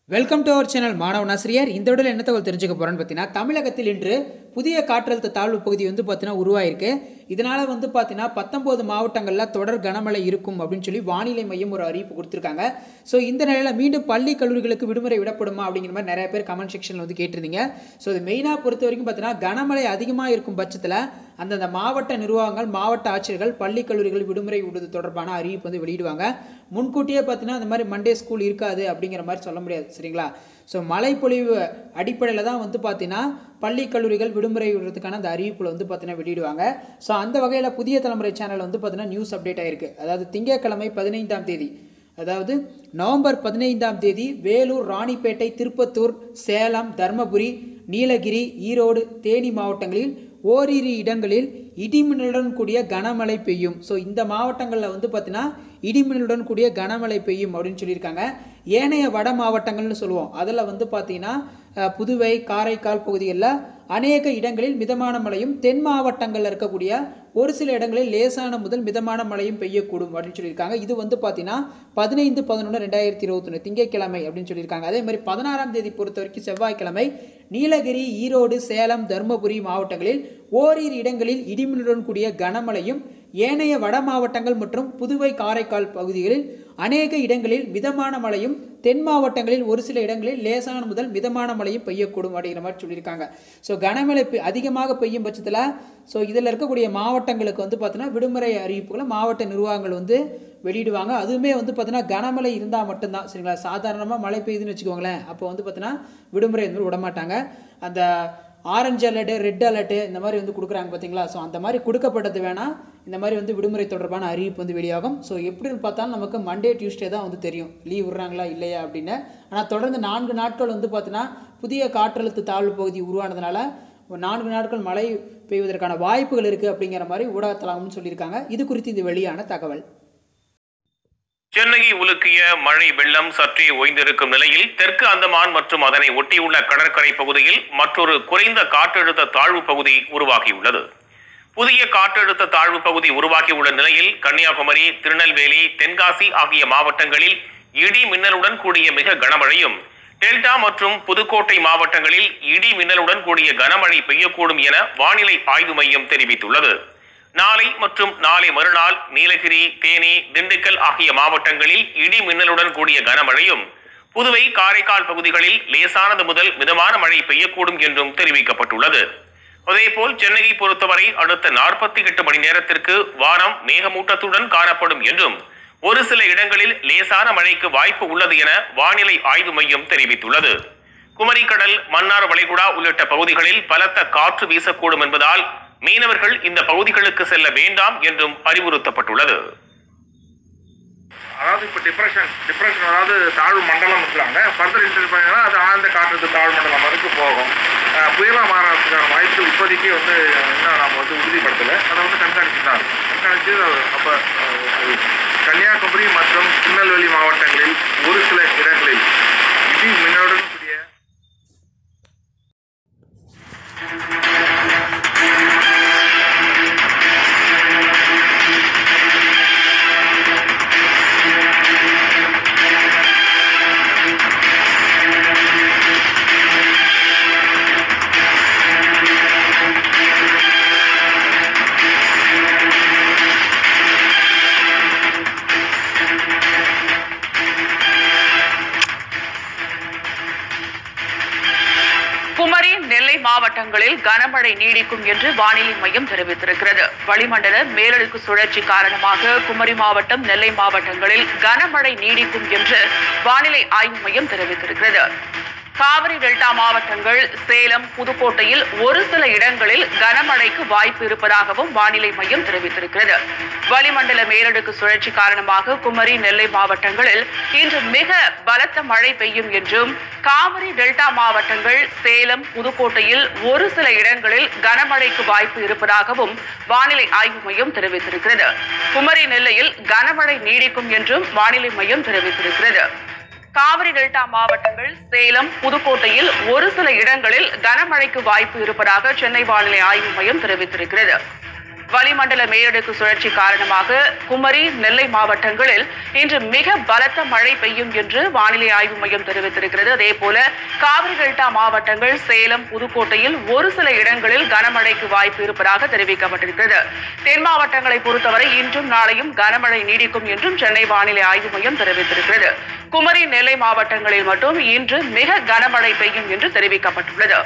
Welcome to our channel மாணவன் ஆசிரியர் இந்த விடல என்ன தகவல் தெரிஞ்சுக்க போகிறோன்னு பார்த்தீங்கன்னா தமிழகத்தில் இன்று புதிய காற்றழுத்த தாழ்வு பகுதி வந்து பார்த்தீங்கன்னா உருவாயிருக்கு இதனால் வந்து பார்த்தீங்கன்னா பத்தொம்போது மாவட்டங்களில் தொடர் கனமழை இருக்கும் அப்படின்னு சொல்லி வானிலை மையம் ஒரு அறிவிப்பு கொடுத்துருக்காங்க ஸோ இந்த நிலையில் மீண்டும் பள்ளி கல்லூரிகளுக்கு விடுமுறை விடப்படுமா அப்படிங்கிற மாதிரி நிறைய பேர் கமெண்ட் செக்ஷனில் வந்து கேட்டிருந்தீங்க ஸோ இது மெயினாக பொறுத்த வரைக்கும் பார்த்தீங்கன்னா கனமழை அதிகமாக இருக்கும் பட்சத்தில் அந்தந்த மாவட்ட நிர்வாகங்கள் மாவட்ட ஆட்சியர்கள் பள்ளி கல்லூரிகள் விடுமுறை விடுவது தொடர்பான அறிவிப்பு வந்து வெளியிடுவாங்க முன்கூட்டியே பார்த்தீங்கன்னா இந்த மாதிரி மண்டே ஸ்கூல் இருக்காது அப்படிங்கிற மாதிரி சொல்ல முடியாது சரிங்களா ஸோ மழைப்பொழிவு அடிப்படையில் தான் வந்து பார்த்தீங்கன்னா பள்ளி கல்லூரிகள் விடுமுறை விடுறதுக்கான அந்த அறிவிப்பில் வந்து பார்த்தீங்கன்னா வெளியிடுவாங்க ஸோ அந்த வகையில் புதிய தலைமுறை சேனல் வந்து பார்த்தீங்கன்னா நியூஸ் அப்டேட் ஆயிருக்கு அதாவது திங்கட்கிழமை பதினைந்தாம் தேதி அதாவது நவம்பர் பதினைந்தாம் தேதி வேலூர் ராணிப்பேட்டை திருப்பத்தூர் சேலம் தர்மபுரி நீலகிரி ஈரோடு தேனி மாவட்டங்களில் ஓரிரு இடங்களில் இடிமின்னலுடன் கூடிய கனமழை பெய்யும் ஸோ இந்த மாவட்டங்களில் வந்து பார்த்தீங்கன்னா இடிமின்னலுடன் கூடிய கனமழை பெய்யும் அப்படின்னு சொல்லியிருக்காங்க ஏனைய வட மாவட்டங்கள்னு சொல்லுவோம் அதில் வந்து பார்த்தீங்கன்னா அஹ், புதுவை காரைக்கால் பகுதிகளில் அநேக இடங்களில் மிதமான மழையும் தென் மாவட்டங்களில் இருக்கக்கூடிய ஒரு சில இடங்களில் லேசான முதல் மிதமான மழையும் பெய்யக்கூடும் அப்படின்னு சொல்லியிருக்காங்க இது வந்து பார்த்தீங்கன்னா பதினைந்து பதினொன்று ரெண்டாயிரத்தி இருபத்தொன்று திங்கட்கிழமை அப்படின்னு சொல்லியிருக்காங்க அதே மாதிரி பதினாறாம் தேதி பொறுத்த வரைக்கும் செவ்வாய்க்கிழமை நீலகிரி ஈரோடு சேலம் தருமபுரி மாவட்டங்களில் ஓரிரு இடங்களில் இடிமின்னுடன் கூடிய கனமழையும் ஏனைய வட மாவட்டங்கள் மற்றும் புதுவை காரைக்கால் பகுதிகளில் அநேக இடங்களில் மிதமான மழையும் தென் மாவட்டங்களில் ஒரு சில இடங்களில் லேசான முதல் மிதமான மழையும் பெய்யக்கூடும் அப்படிங்கிற மாதிரி சொல்லியிருக்காங்க ஸோ கனமழை பெ- அதிகமாக பெய்யும் பட்சத்தில் ஸோ இதில் இருக்கக்கூடிய மாவட்டங்களுக்கு வந்து பார்த்தீங்கன்னா விடுமுறை அறிவிப்புகளை மாவட்ட நிர்வாகங்கள் வந்து வெளியிடுவாங்க அதுவுமே வந்து பார்த்தீங்கன்னா கனமழை இருந்தால் மட்டும்தான் சரிங்களா சாதாரணமாக மழை பெய்யுதுன்னு வச்சுக்கோங்களேன் அப்போ வந்து பார்த்தீங்கன்னா விடுமுறை வந்து விட மாட்டாங்க அந்த ஆரஞ்சு அலர்ட்டு ரெட் அலர்ட்டு இந்த மாதிரி வந்து கொடுக்குறாங்க பார்த்தீங்களா ஸோ அந்த மாதிரி கொடுக்கப்பட்டது வேணால் இந்த மாதிரி வந்து விடுமுறை தொடர்பான அறிவிப்பு வந்து வெளியாகும் ஸோ எப்படின்னு பார்த்தாலும் நமக்கு மண்டே டியூஸ்டே தான் வந்து தெரியும் லீவ் விட்றாங்களா இல்லையா அப்படின்னு ஆனால் தொடர்ந்து நான்கு நாட்கள் வந்து பார்த்தீங்கன்னா புதிய காற்றழுத்த தாழ்வு பகுதி உருவானதுனால ஒரு நான்கு நாட்கள் மழை பெய்வதற்கான வாய்ப்புகள் இருக்குது அப்படிங்கிற மாதிரி ஊடகத்தலாம்னு சொல்லியிருக்காங்க இது குறித்து இந்த வெளியான தகவல் சென்னையை உலுக்கிய மழை வெள்ளம் சற்றே ஓய்ந்திருக்கும் நிலையில் தெற்கு அந்தமான் மற்றும் அதனை ஒட்டியுள்ள கடற்கரை பகுதியில் மற்றொரு குறைந்த காற்றழுத்த தாழ்வு பகுதி உருவாகியுள்ளது புதிய காற்றழுத்த தாழ்வு பகுதி உருவாகியுள்ள நிலையில் கன்னியாகுமரி திருநெல்வேலி தென்காசி ஆகிய மாவட்டங்களில் இடி மின்னலுடன் கூடிய மிக கனமழையும் டெல்டா மற்றும் புதுக்கோட்டை மாவட்டங்களில் இடி மின்னலுடன் கூடிய கனமழை பெய்யக்கூடும் என வானிலை ஆய்வு மையம் தெரிவித்துள்ளது நாளை மற்றும் நாளை மறுநாள் நீலகிரி தேனி திண்டுக்கல் ஆகிய மாவட்டங்களில் இடி மின்னலுடன் கூடிய கனமழையும் புதுவை காரைக்கால் பகுதிகளில் லேசானது முதல் மிதமான மழை பெய்யக்கூடும் என்றும் தெரிவிக்கப்பட்டுள்ளது அதேபோல் சென்னையை பொறுத்தவரை அடுத்த நாற்பத்தி எட்டு மணி நேரத்திற்கு வானம் மேகமூட்டத்துடன் காணப்படும் என்றும் ஒரு சில இடங்களில் லேசான மழைக்கு வாய்ப்பு உள்ளது என வானிலை ஆய்வு மையம் தெரிவித்துள்ளது குமரிக்கடல் மன்னார் வளைகுடா உள்ளிட்ட பகுதிகளில் பலத்த காற்று வீசக்கூடும் என்பதால் மீனவர்கள் இந்த பகுதிகளுக்கு செல்ல வேண்டாம் என்றும் அறிவுறுத்தப்பட்டுள்ளது அதாவது இப்போ டிப்ரெஷன் டிப்ரெஷன் அதாவது தாழ்வு மண்டலம் இருக்கிறாங்க ஃபர்தர் இன்டர் பண்ணிங்கன்னா அது ஆழ்ந்த காற்றுக்கு தாழ்வு மண்டலம் வரைக்கும் போகும் அஹ் புயலா மாறதுக்கான வாய்ப்பு இப்போதைக்கு வந்து இன்னும் நம்ம வந்து உறுதிப்படுத்தலை அதை வந்து கண்காணிச்சு தான் இருக்கு. கண்காணிச்சு அப்போ கன்னியாகுமரி மற்றும் திருநெல்வேலி மாவட்டங்களில் ஒரு சில இடங்களில் இடி மின்னலுடன் கூடிய குமரி நெல்லை மாவட்டங்களில் கனமழை நீடிக்கும் என்று வானிலை மையம் தெரிவித்திருக்கிறது வளிமண்டல மேலடுக்கு சுழற்சி காரணமாக குமரி மாவட்டம் நெல்லை மாவட்டங்களில் கனமழை நீடிக்கும் என்று வானிலை ஆய்வு மையம் தெரிவித்திருக்கிறது காவிரி டெல்டா மாவட்டங்கள் சேலம் புதுக்கோட்டையில் ஒரு சில இடங்களில் கனமழைக்கு வாய்ப்பு இருப்பதாகவும் வானிலை மையம் தெரிவித்திருக்கிறது வளிமண்டல மேலடுக்கு சுழற்சி காரணமாக குமரி நெல்லை மாவட்டங்களில் இன்று மிக பலத்த மழை பெய்யும் என்றும் காவிரி டெல்டா மாவட்டங்கள் சேலம் புதுக்கோட்டையில் ஒரு சில இடங்களில் கனமழைக்கு வாய்ப்பு இருப்பதாகவும் வானிலை ஆய்வு மையம் தெரிவித்திருக்கிறது குமரி நெல்லையில் கனமழை நீடிக்கும் என்றும் வானிலை மையம் தெரிவித்திருக்கிறது காவிரி டெல்டா மாவட்டங்கள் சேலம் புதுக்கோட்டையில் ஒரு சில இடங்களில் கனமழைக்கு வாய்ப்பு இருப்பதாக சென்னை வானிலை ஆய்வு மையம் தெரிவித்திருக்கிறது வளிமண்டல மேலடுக்கு சுழற்சி காரணமாக குமரி நெல்லை மாவட்டங்களில் இன்று மிக பலத்த மழை பெய்யும் என்று வானிலை ஆய்வு மையம் தெரிவித்திருக்கிறது அதேபோல காவிரி டெல்டா மாவட்டங்கள் சேலம் புதுக்கோட்டையில் ஒரு சில இடங்களில் கனமழைக்கு வாய்ப்பு இருப்பதாக தெரிவிக்கப்பட்டிருக்கிறது தென் மாவட்டங்களை பொறுத்தவரை இன்றும் நாளையும் கனமழை நீடிக்கும் என்றும் சென்னை வானிலை ஆய்வு மையம் தெரிவித்திருக்கிறது குமரி நெல்லை மாவட்டங்களில் மட்டும் இன்று மிக கனமழை பெய்யும் என்று தெரிவிக்கப்பட்டுள்ளது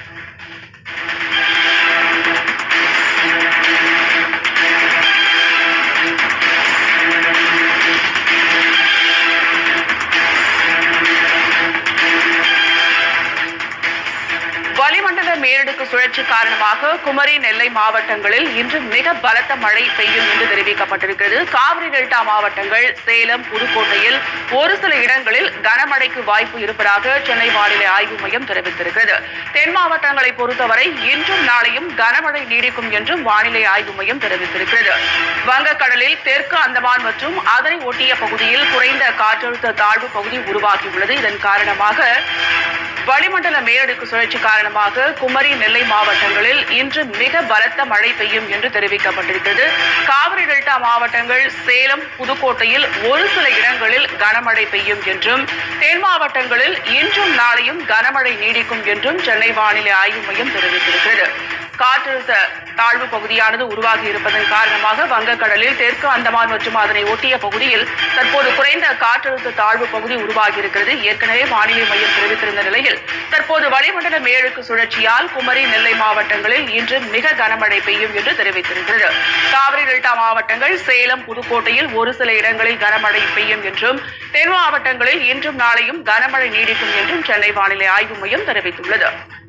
வளிமண்டல மேலடுக்கு சுழற்சி காரணமாக குமரி நெல்லை மாவட்டங்களில் இன்று மிக பலத்த மழை பெய்யும் என்று தெரிவிக்கப்பட்டிருக்கிறது காவிரி டெல்டா மாவட்டங்கள் சேலம் புதுக்கோட்டையில் ஒரு சில இடங்களில் கனமழைக்கு வாய்ப்பு இருப்பதாக சென்னை வானிலை ஆய்வு மையம் தெரிவித்திருக்கிறது தென் மாவட்டங்களை பொறுத்தவரை இன்றும் நாளையும் கனமழை நீடிக்கும் என்றும் வானிலை ஆய்வு மையம் தெரிவித்திருக்கிறது வங்கக்கடலில் தெற்கு அந்தமான் மற்றும் அதனை ஒட்டிய பகுதியில் குறைந்த காற்றழுத்த தாழ்வு பகுதி உருவாகியுள்ளது இதன் காரணமாக வளிமண்டல மேலடுக்கு சுழற்சி காரணமாக குமரி நெல்லை மாவட்டங்களில் இன்று மிக பலத்த மழை பெய்யும் என்று தெரிவிக்கப்பட்டிருக்கிறது காவிரி டெல்டா மாவட்டங்கள் சேலம் புதுக்கோட்டையில் ஒரு சில இடங்களில் கனமழை பெய்யும் என்றும் தென் மாவட்டங்களில் இன்றும் நாளையும் கனமழை நீடிக்கும் என்றும் சென்னை வானிலை ஆய்வு மையம் தெரிவித்திருக்கிறது காற்றழுத்த தாழ்வு பகுதியானது உருவாகி இருப்பதன் காரணமாக வங்கக்கடலில் தெற்கு அந்தமான் மற்றும் அதனை ஒட்டிய பகுதியில் தற்போது குறைந்த காற்றழுத்த தாழ்வு பகுதி உருவாகி இருக்கிறது ஏற்கனவே வானிலை மையம் தெரிவித்திருந்த நிலையில் தற்போது வளிமண்டல மேலடுக்கு சுழற்சியால் குமரி நெல்லை மாவட்டங்களில் இன்று மிக கனமழை பெய்யும் என்று தெரிவித்திருக்கிறது காவிரி டெல்டா மாவட்டங்கள் சேலம் புதுக்கோட்டையில் ஒரு சில இடங்களில் கனமழை பெய்யும் என்றும் தென் மாவட்டங்களில் இன்றும் நாளையும் கனமழை நீடிக்கும் என்றும் சென்னை வானிலை ஆய்வு மையம் தெரிவித்துள்ளது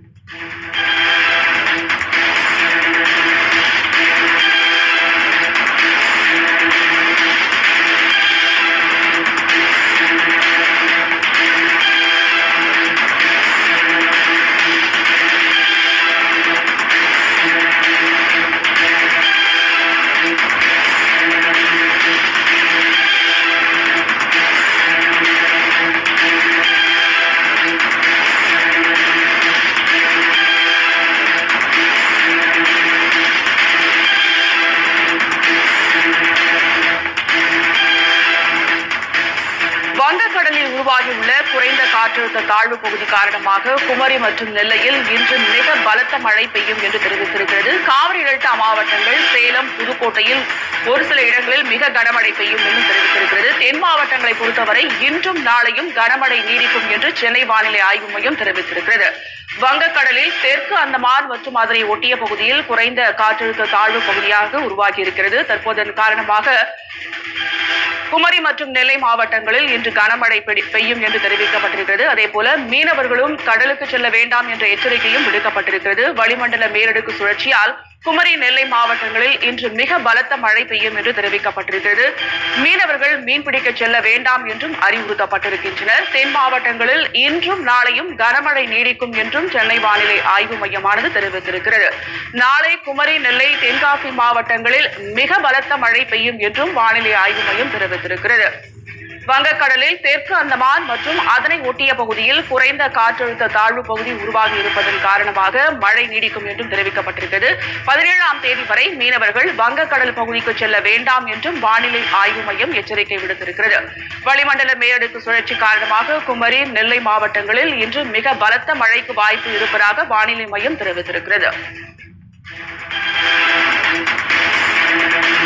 வங்கக்கடலில் உருவாகியுள்ள குறைந்த காற்றழுத்த தாழ்வு பகுதி காரணமாக குமரி மற்றும் நெல்லையில் இன்று மிக பலத்த மழை பெய்யும் என்று தெரிவித்திருக்கிறது காவிரி டெல்டா மாவட்டங்கள் சேலம் புதுக்கோட்டையில் ஒரு சில இடங்களில் மிக கனமழை பெய்யும் என்று தெரிவித்திருக்கிறது தென் மாவட்டங்களை பொறுத்தவரை இன்றும் நாளையும் கனமழை நீடிக்கும் என்று சென்னை வானிலை ஆய்வு மையம் தெரிவித்திருக்கிறது வங்கக்கடலில் தெற்கு அந்தமான் மற்றும் அதனை ஒட்டிய பகுதியில் குறைந்த காற்றழுத்த தாழ்வு பகுதியாக உருவாகி இருக்கிறது தற்போதன் காரணமாக குமரி மற்றும் நெல்லை மாவட்டங்களில் இன்று கனமழை பெடி- பெய்யும் என்று தெரிவிக்கப்பட்டிருக்கிறது அதேபோல மீனவர்களும் கடலுக்கு செல்ல வேண்டாம் என்ற எச்சரிக்கையும் விடுக்கப்பட்டிருக்கிறது வளிமண்டல மேலடுக்கு சுழற்சியால் குமரி நெல்லை மாவட்டங்களில் இன்று மிக பலத்த மழை பெய்யும் என்று தெரிவிக்கப்பட்டிருக்கிறது மீனவர்கள் மீன்பிடிக்க செல்ல வேண்டாம் என்றும் அறிவுறுத்தப்பட்டிருக்கின்றனர் தென் மாவட்டங்களில் இன்றும் நாளையும் கனமழை நீடிக்கும் என்றும் சென்னை வானிலை ஆய்வு மையமானது தெரிவித்திருக்கிறது நாளை குமரி நெல்லை தென்காசி மாவட்டங்களில் மிக பலத்த மழை பெய்யும் என்றும் வானிலை ஆய்வு மையம் தெரிவித்திருக்கிறது வங்கக்கடலில் தெற்கு அந்தமான் மற்றும் அதனை ஒட்டிய பகுதியில் குறைந்த காற்றழுத்த தாழ்வு பகுதி உருவாகி இருப்பதன் காரணமாக மழை நீடிக்கும் என்றும் தெரிவிக்கப்பட்டிருக்கிறது பதினேழாம் தேதி வரை மீனவர்கள் வங்கக்கடல் பகுதிக்கு செல்ல வேண்டாம் என்றும் வானிலை ஆய்வு மையம் எச்சரிக்கை விடுத்திருக்கிறது வளிமண்டல மேலடுக்கு சுழற்சி காரணமாக குமரி நெல்லை மாவட்டங்களில் இன்று மிக பலத்த மழைக்கு வாய்ப்பு இருப்பதாக வானிலை மையம் தெரிவித்திருக்கிறது